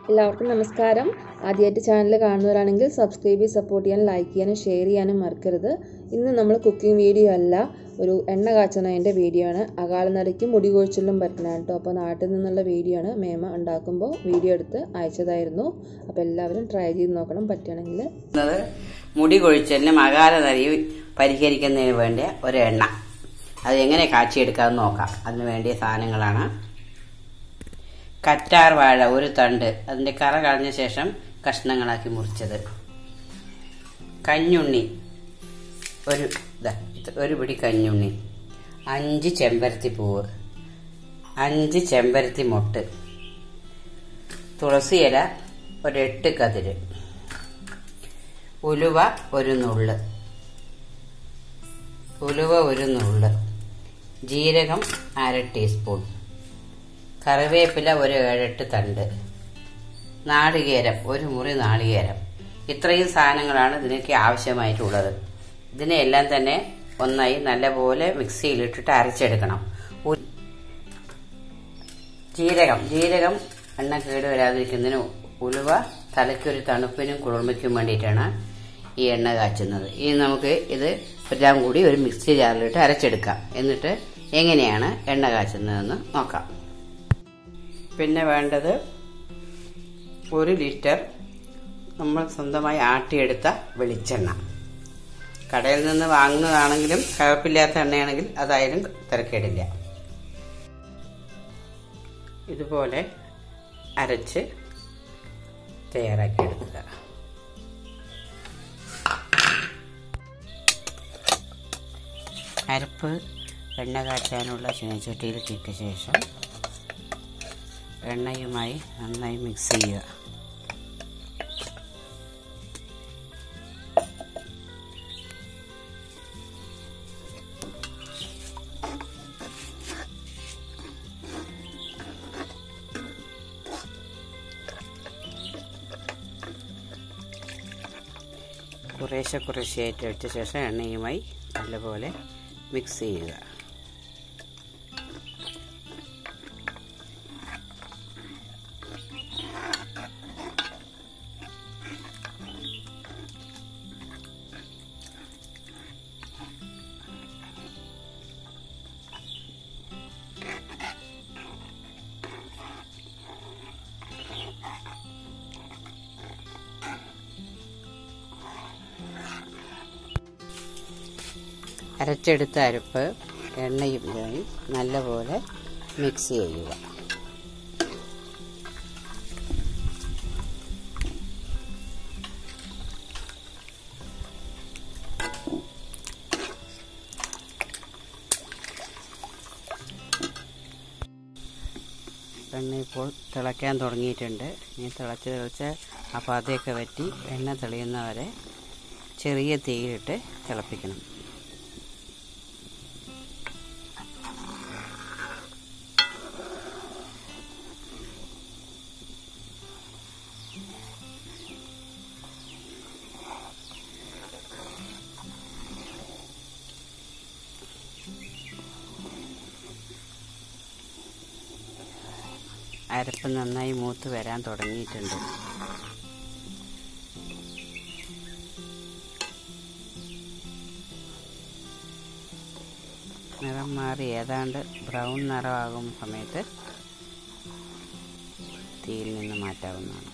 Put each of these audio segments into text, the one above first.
എല്ലാവർക്കും നമസ്കാരം ആദ്യമായിട്ട് ചാനൽ കാണുന്നവരാണെങ്കിൽ സബ്സ്ക്രൈബ് ചെയ്ത് സപ്പോർട്ട് ചെയ്യാനും ലൈക്ക് ചെയ്യാനും ഷെയർ ചെയ്യാനും മറക്കരുത് ഇന്ന് നമ്മൾ കുക്കിംഗ് വീഡിയോ അല്ല ഒരു എണ്ണ കാച്ചണതിൻ്റെ വീഡിയോ ആണ് അകാലനരയ്ക്കും മുടി കൊഴിച്ചിലും പറ്റണം കേട്ടോ അപ്പോൾ നാട്ടിൽ നിന്നുള്ള വീഡിയോ ആണ് മേമ ഉണ്ടാക്കുമ്പോൾ വീഡിയോ എടുത്ത് അയച്ചതായിരുന്നു അപ്പോൾ എല്ലാവരും ട്രൈ ചെയ്ത് നോക്കണം പറ്റുകയാണെങ്കിൽ ത് മുടി കൊഴിച്ചലിനും അകാല നരി പരിഹരിക്കുന്നതിന് വേണ്ടിയ ഒരു എണ്ണ അത് എങ്ങനെ കാച്ചിയെടുക്കാമെന്ന് നോക്കാം അതിന് വേണ്ടിയ സാധനങ്ങളാണ് കറ്റാർ വാഴ ഒരു തണ്ട് അതിൻ്റെ കറ കളഞ്ഞ ശേഷം കഷ്ണങ്ങളാക്കി മുറിച്ചത് കഞ്ഞുണ്ണി ഒരു ഇതാ ഇത് ഒരു പിടി കഞ്ഞുണ്ണി അഞ്ച് ചെമ്പരത്തി പൂവ് അഞ്ച് ചെമ്പരത്തി മൊട്ട് തുളസി ഇല ഒരു എട്ട് കതിര് ഉലുവ ഒരു നുള്ള് ഉലുവ ഒരു നുള്ള് ജീരകം അര ടീസ്പൂൺ കറിവേപ്പില ഒരു ഏഴെട്ട് തണ്ട് നാളികേരം ഒരു മുറി നാളികേരം ഇത്രയും സാധനങ്ങളാണ് ഇതിനൊക്കെ ആവശ്യമായിട്ടുള്ളത് ഇതിനെല്ലാം തന്നെ ഒന്നായി നല്ലപോലെ മിക്സിയിലിട്ടിട്ട് അരച്ചെടുക്കണം ഉ- ജീരകം ജീരകം എണ്ണ കേട് വരാതിരിക്കുന്നതിന് ഉലുവ തലയ്ക്കൊരു തണുപ്പിനും കുളിർമയ്ക്കും വേണ്ടിയിട്ടാണ് ഈ എണ്ണ കാച്ചുന്നത് ഇനി നമുക്ക് ഇത് എല്ലാം കൂടി ഒരു മിക്സി ജാറിലിട്ട് അരച്ചെടുക്കാം എന്നിട്ട് എങ്ങനെയാണ് എണ്ണ കാച്ചുന്നതെന്ന് നോക്കാം പിന്നെ വേണ്ടത് ഒരു ലിറ്റർ നമ്മൾ സ്വന്തമായി ആട്ടിയെടുത്ത വെളിച്ചെണ്ണ കടയിൽ നിന്ന് വാങ്ങുന്നതാണെങ്കിലും കഴപ്പില്ലാത്ത എണ്ണയാണെങ്കിൽ അതായാലും തിരക്കേടില്ല ഇതുപോലെ അരച്ച് തയ്യാറാക്കി എടുക്കുക അരപ്പ് എണ്ണ കാച്ചാനുള്ള ചീനച്ചട്ടിയിൽ കിട്ടിയ ശേഷം എണ്ണയുമായി നന്നായി മിക്സ് ചെയ്യുക കുറേശ്ശെ കുറേശ്ശെയായിട്ട് വെച്ച ശേഷം എണ്ണയുമായി നല്ലപോലെ മിക്സ് ചെയ്യുക അരച്ചെടുത്ത അരപ്പ് എണ്ണയുമായി നല്ലപോലെ മിക്സ് ചെയ്യുക എണ്ണ ഇപ്പോൾ തിളയ്ക്കാൻ തുടങ്ങിയിട്ടുണ്ട് ഇനി തിളച്ച് തിളച്ച് ആ പതയൊക്കെ വറ്റി എണ്ണ തെളിയുന്നവരെ ചെറിയ തീയിലിട്ട് തിളപ്പിക്കണം അരപ്പ് നന്നായി മൂത്ത് വരാൻ തുടങ്ങിയിട്ടുണ്ട് നിറം മാറി ഏതാണ്ട് ബ്രൗൺ നിറമാകും സമയത്ത് തീയിൽ നിന്ന് മാറ്റാവുന്നതാണ്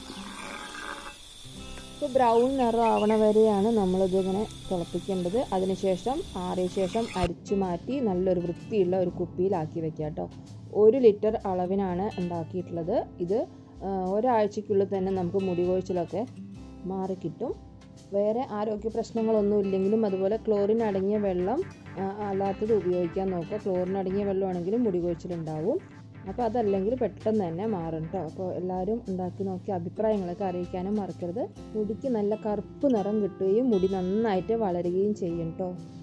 ഇപ്പോൾ ബ്രൗൺ നിറം ആവണ വരെയാണ് നമ്മളിതിങ്ങനെ തിളപ്പിക്കേണ്ടത് അതിനുശേഷം ആറിയ ശേഷം അരിച്ചു മാറ്റി നല്ലൊരു വൃത്തിയുള്ള ഒരു കുപ്പിയിലാക്കി വെക്കുക കേട്ടോ ഒരു ലിറ്റർ അളവിനാണ് ഉണ്ടാക്കിയിട്ടുള്ളത് ഇത് ആ, ഒരാഴ്ചയ്ക്കുള്ളിൽ തന്നെ നമുക്ക് മുടി കൊഴിച്ചിലൊക്കെ മാറിക്കിട്ടും വേറെ ആരോഗ്യ പ്രശ്നങ്ങളൊന്നും ഇല്ലെങ്കിലും അതുപോലെ ക്ലോറിൻ അടങ്ങിയ വെള്ളം ആ, അല്ലാത്തത് ഉപയോഗിക്കാൻ നോക്കുക ക്ലോറിൻ അടങ്ങിയ വെള്ളമാണെങ്കിലും മുടി കൊഴിച്ചിലുണ്ടാവും അപ്പോൾ അതല്ലെങ്കിൽ പെട്ടെന്ന് തന്നെ മാറും കേട്ടോ അപ്പോൾ എല്ലാവരും ഉണ്ടാക്കി നോക്കി അഭിപ്രായങ്ങളൊക്കെ അറിയിക്കാനും മറക്കരുത് മുടിക്ക് നല്ല കറുപ്പ് നിറം കിട്ടുകയും മുടി നന്നായിട്ട് വളരുകയും ചെയ്യും കേട്ടോ